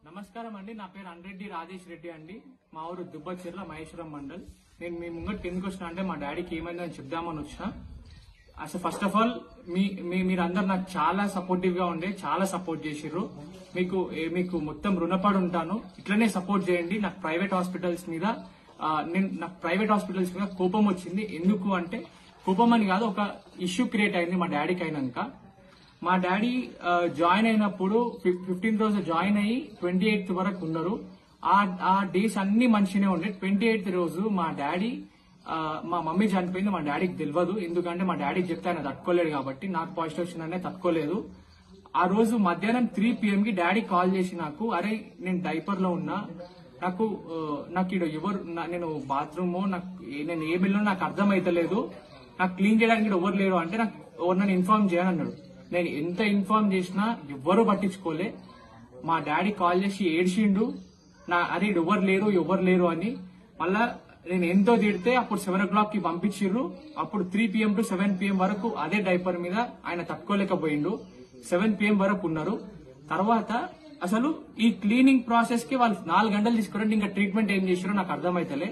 నమస్కారం అండి నా పేరు అండ్రెడ్డి రాజేష్ రెడ్డి అండి మా ఊరు దుబ్బచెర్ల మహేశ్వరం మండల్ నేను మీ ముంగట్ ఎందుకు వచ్చిన అంటే మా డాడీకి ఏమైందని చెప్దామని వచ్చిన అసలు ఫస్ట్ ఆఫ్ ఆల్ మీ మీ మీరందరు నాకు చాలా సపోర్టివ్ గా ఉండే చాలా సపోర్ట్ చేసిర్రు మీకు ఏ- మీకు మొత్తం రుణపడి ఉంటాను ఇట్లనే సపోర్ట్ చేయండి నాకు ప్రైవేట్ హాస్పిటల్స్ మీద ఆ, నేను నాకు ప్రైవేట్ హాస్పిటల్స్ మీద కోపం వచ్చింది ఎందుకు అంటే కోపం అని కాదు ఒక ఇష్యూ క్రియేట్ అయింది మా డాడీకి అయినాక మా డాడీ ఆ, జాయిన్ అయినప్పుడు ఫిఫ్టీన్త్ రోజు జాయిన్ అయ్యి ట్వంటీ ఎయిత్ వరకు ఉన్నారు ఆ ఆ డేస్ అన్ని మంచిగానే ఉండే ట్వంటీ ఎయిత్ రోజు మా డాడీ ఆ, మా మమ్మీ చనిపోయింది మా డాడీకి తెలియదు ఎందుకంటే మా డాడీకి చెప్తే ఆయన తట్టుకోలేడు కాబట్టి నాకు పాజిటివ్ వచ్చిందనే తట్టుకోలేదు ఆ రోజు మధ్యాహ్నం త్రీ పిఎం కి డాడీ కాల్ చేసి నాకు అరే నేను డైపర్ లో ఉన్నా నాకు ఆ, నాకు ఇక్కడ ఎవరు నా- నేను బాత్రూమ్ నాకు ఏ- నేను ఏ బిల్లు నాకు అర్థమైతలేదు నాకు క్లీన్ చేయడానికి ఇక్కడ ఎవరు లేరు అంటే నాకు ఎవరు నన్ను ఇన్ఫార్మ్ చేయనన్నాడు నేను ఎంత ఇన్ఫార్మ్ చేసినా ఎవ్వరూ పట్టించుకోలే మా డాడీ కాల్ చేసి ఏడ్చిండు నా అరే ఈడ ఎవరు లేరు ఎవరు లేరు అని మళ్ళా నేను ఎంతో తిడితే అప్పుడు సెవెన్ ఓ క్లాక్ కి పంపించిర్రు అప్పుడు three PM to seven PM వరకు అదే డైపర్ మీద ఆయన తట్టుకోలేకపోయిండు సెవెన్ పిఎం వరకు ఉన్నారు తర్వాత అసలు ఈ క్లీనింగ్ ప్రాసెస్ కి వాళ్ళు నాలుగు గంటలు తీసుకురండి ఇంకా ట్రీట్మెంట్ ఏం చేసారో నాకు అర్థమైతలే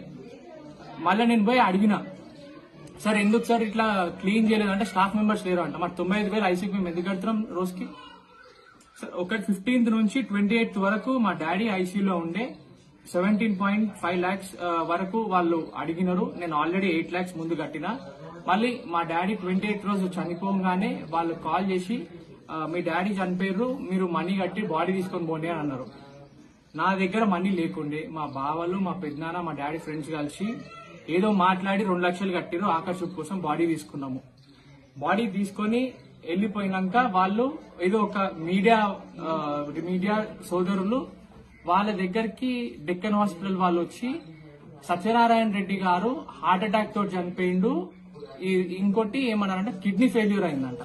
మళ్ళీ నేను పోయి అడిగిన సార్ ఎందుకు సార్ ఇట్లా క్లీన్ చేయలేదు అంటే స్టాఫ్ మెంబర్స్ లేరు అంట మరి తొంభై ఐదు వేలు ఐసీకి మేము ఎందుకు కడుతున్నాం రోజుకి సార్ ఒకటి ఫిఫ్టీన్త్ నుంచి ట్వంటీ ఎయిత్ వరకు మా డాడీ ఐసీయూలో ఉండే సెవెంటీన్ పాయింట్ ఫైవ్ లాక్స్ వరకు వాళ్ళు అడిగినారు నేను ఆల్రెడీ ఎయిట్ లాక్స్ ముందు కట్టిన మళ్ళీ మా డాడీ ట్వంటీ ఎయిత్ రోజు చనిపోగానే వాళ్ళు కాల్ చేసి ఆ, మీ డాడీ చనిపోయారు మీరు మనీ కట్టి బాడీ తీసుకొని పోండి అని అన్నారు నా దగ్గర మనీ లేకుండే మా బావలు మా పెద్దనాన్న మా డాడీ ఫ్రెండ్స్ కలిసి ఏదో మాట్లాడి రెండు లక్షలు కట్టిరు ఆకర్షణ కోసం బాడీ తీసుకున్నాము బాడీ తీసుకొని వెళ్ళిపోయినాక వాళ్ళు ఏదో ఒక మీడియా ఆ, మీడియా సోదరులు వాళ్ళ దగ్గరికి డెక్కన్ హాస్పిటల్ వాళ్ళు వచ్చి సత్యనారాయణ రెడ్డి గారు హార్ట్ అటాక్ తోటి చనిపోయిండు ఈ- ఇంకోటి ఏమన్నారంటే కిడ్నీ ఫెయిల్యూర్ అయిందంట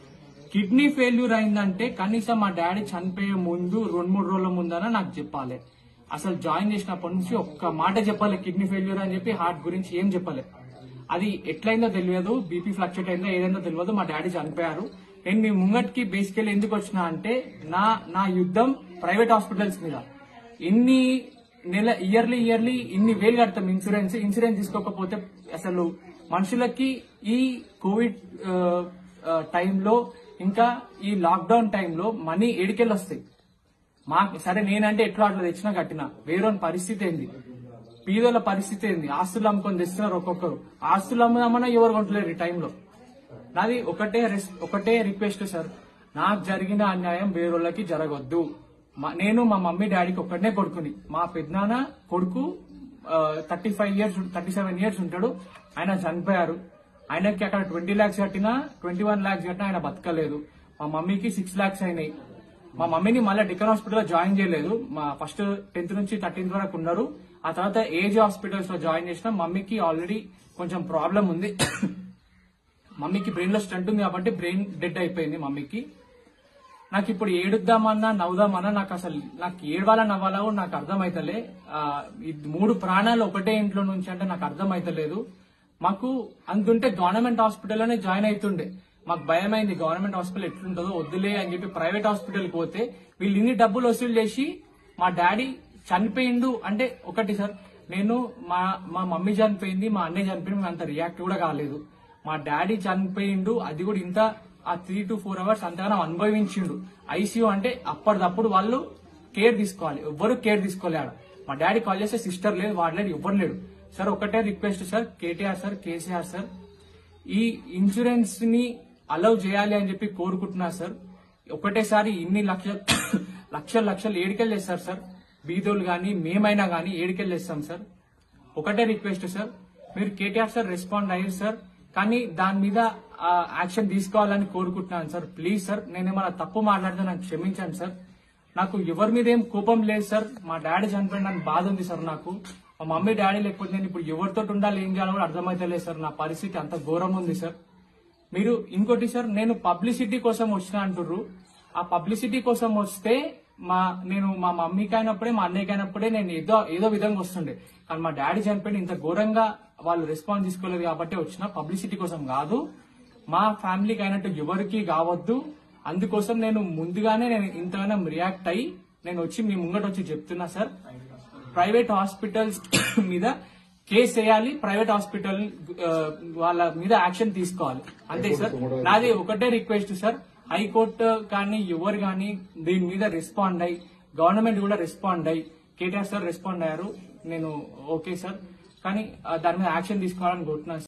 కిడ్నీ ఫెయిల్యూర్ అయిందంటే కనీసం మా డాడీ చనిపోయే ముందు రెండు మూడు రోజుల ముందన నాకు చెప్పాలి అసలు జాయిన్ చేసినప్పటి నుంచి ఒక్క మాట చెప్పాలి కిడ్నీ ఫెయిల్యూర్ అని చెప్పి హార్ట్ గురించి ఏం చెప్పాలి అది ఎట్లయిందో తెలియదు బీపీ ఫ్లక్చుయేట్ అయిందో ఏదైందో తెలియదు మా డాడీ చనిపోయారు నేను మీ ముంగట్కి బేసికల్ ఎందుకు వచ్చినా అంటే నా నా యుద్ధం ప్రైవేట్ హాస్పిటల్స్ మీద ఎన్ని నెల ఇయర్లీ ఇయర్లీ ఇన్ని వేలు కడతాం ఇన్సూరెన్స్ ఇన్సూరెన్స్ తీసుకోకపోతే అసలు మనుషులకి ఈ కోవిడ్ ఆ, ఆ, టైంలో ఇంకా ఈ లాక్డౌన్ టైంలో మనీ ఏడికెళ్ళి వస్తాయి మా సరే నేనంటే ఎట్లా అట్లా తెచ్చినా కట్టినా వేరొని పరిస్థితి ఏంది పీదోల పరిస్థితి ఏంది ఆస్తులు అమ్ముకొని తెస్తున్నారు ఒక్కొక్కరు ఆస్తులు అమ్ముదామన్నా ఎవరు కొంటలేరు ఈ టైంలో నాది ఒకటే రిస్- ఒకటే రిక్వెస్ట్ సార్ నాకు జరిగిన అన్యాయం వేరొళ్ళకి జరగొద్దు మా- నేను మా మమ్మీ డాడీకి ఒక్కడనే కొడుకుని మా పెద్దనాన్న కొడుకు thirty five years thirty seven years ఉంటాడు ఆయన చనిపోయారు ఆయనకి అక్కడ ట్వంటీ లాక్స్ కట్టినా ట్వంటీ వన్ లాక్స్ కట్టినా ఆయన బతకలేదు మా మమ్మీకి సిక్స్ లాక్స్ అయినాయి మా మమ్మీని మళ్ళీ డికన్ హాస్పిటల్ జాయిన్ చేయలేదు మా ఫస్ట్ టెన్త్ నుంచి థర్టీన్త్ వరకు ఉన్నారు ఆ తర్వాత ఏజ్ హాస్పిటల్స్ లో జాయిన్ చేసిన మమ్మీకి ఆల్రెడీ కొంచెం ప్రాబ్లం ఉంది మమ్మీకి బ్రెయిన్ లో స్టంట్ ఉంది కాబట్టి బ్రెయిన్ డెడ్ అయిపోయింది మమ్మీకి నాకు ఇప్పుడు ఏడుద్దామన్నా నవ్వుదామన్నా నాకు అసలు నాకు ఏడవాలా నవ్వాలా కూడా నాకు అర్థమైతలే ఆ, ఈ మూడు ప్రాణాలు ఒకటే ఇంట్లో నుంచి అంటే నాకు అర్థమైతలేదు మాకు అంతుంటే గవర్నమెంట్ హాస్పిటల్లోనే జాయిన్ అవుతుండే మాకు భయం అయింది గవర్నమెంట్ హాస్పిటల్ ఎట్లుంటుందో వద్దులే అని చెప్పి ప్రైవేట్ హాస్పిటల్కి పోతే వీళ్ళు ఇన్ని డబ్బులు వసూలు చేసి మా డాడీ చనిపోయిండు అంటే ఒకటి సార్ నేను మా మా మమ్మీ చనిపోయింది మా అన్నయ్య చనిపోయింది మేము అంత రియాక్ట్ కూడా కాలేదు మా డాడీ చనిపోయిండు అది కూడా ఇంత ఆ త్రీ టు ఫోర్ అవర్స్ అంతగానో అనుభవించిండు ఐసీయూ అంటే అప్పటిదప్పుడు వాళ్ళు కేర్ తీసుకోవాలి ఎవ్వరు కేర్ తీసుకోలే ఆడ మా డాడీ కాల్ చేస్తే సిస్టర్ లేదు వాడు లేడు ఎవ్వరు లేడు సార్ ఒకటే request sir KTR sir KCR sir ఈ ఇన్సూరెన్స్ ని అలౌ చేయాలి అని చెప్పి కోరుకుంటున్నా సార్ ఒకటేసారి ఇన్ని లక్షలు లక్షలు లక్షలు ఏడికెళ్ళి వేస్తారు సార్ బీదోళ్ళు కానీ మేమైనా కానీ ఏడికెళ్ళి వేస్తాం సార్ ఒకటే రిక్వెస్ట్ సార్ మీరు కేటీఆర్ సార్ రెస్పాండ్ అయ్యారు సార్ కానీ దాని మీద యాక్షన్ తీసుకోవాలని కోరుకుంటున్నాను సార్ ప్లీజ్ సార్ నేను ఏమైనా తప్పు మాట్లాడితే నాకు క్షమించండి సార్ నాకు ఎవరి మీద ఏం కోపం లేదు సార్ మా డాడీ చనిపోయిన నాకు బాధ ఉంది సార్ నాకు మా మమ్మీ డాడీ లేకపోతే నేను ఇప్పుడు ఎవరితో ఉండాలి ఏం చేయాలో కూడా అర్థమైతలేదు సార్ నా పరిస్థితి అంత ఘోరం ఉంది సార్ మీరు ఇంకోటి సార్ నేను పబ్లిసిటీ కోసం వచ్చిన అంటుర్రు ఆ పబ్లిసిటీ కోసం వస్తే మా నేను మా మమ్మీకి అయినప్పుడే మా అన్నయ్యకి అయినప్పుడే నేను ఏదో ఏదో విధంగా వస్తుండే కానీ మా డాడీ చనిపోయిన ఇంత ఘోరంగా వాళ్ళు రెస్పాన్స్ తీసుకోలేదు కాబట్టి వచ్చిన పబ్లిసిటీ కోసం కాదు మా ఫ్యామిలీకి అయినట్టు ఎవరికి కావద్దు అందుకోసం నేను ముందుగానే నేను ఇంతగానో రియాక్ట్ అయ్యి నేను వచ్చి మీ ముంగట వచ్చి చెప్తున్నా సార్ ప్రైవేట్ హాస్పిటల్స్ మీద కేసు వేయాలి ప్రైవేట్ హాస్పిటల్ ఆ, వాళ్ళ మీద యాక్షన్ తీసుకోవాలి అంతే సార్ నాది ఒకటే రిక్వెస్ట్ సార్ హైకోర్టు కానీ ఎవరు కానీ దీని మీద రెస్పాండ్ అయ్యి గవర్నమెంట్ కూడా రెస్పాండ్ అయ్యి కేటీఆర్ సార్ రెస్పాండ్ అయ్యారు నేను ఓకే సార్ కానీ ఆ, దాని మీద యాక్షన్ తీసుకోవాలని కోరుతున్నాను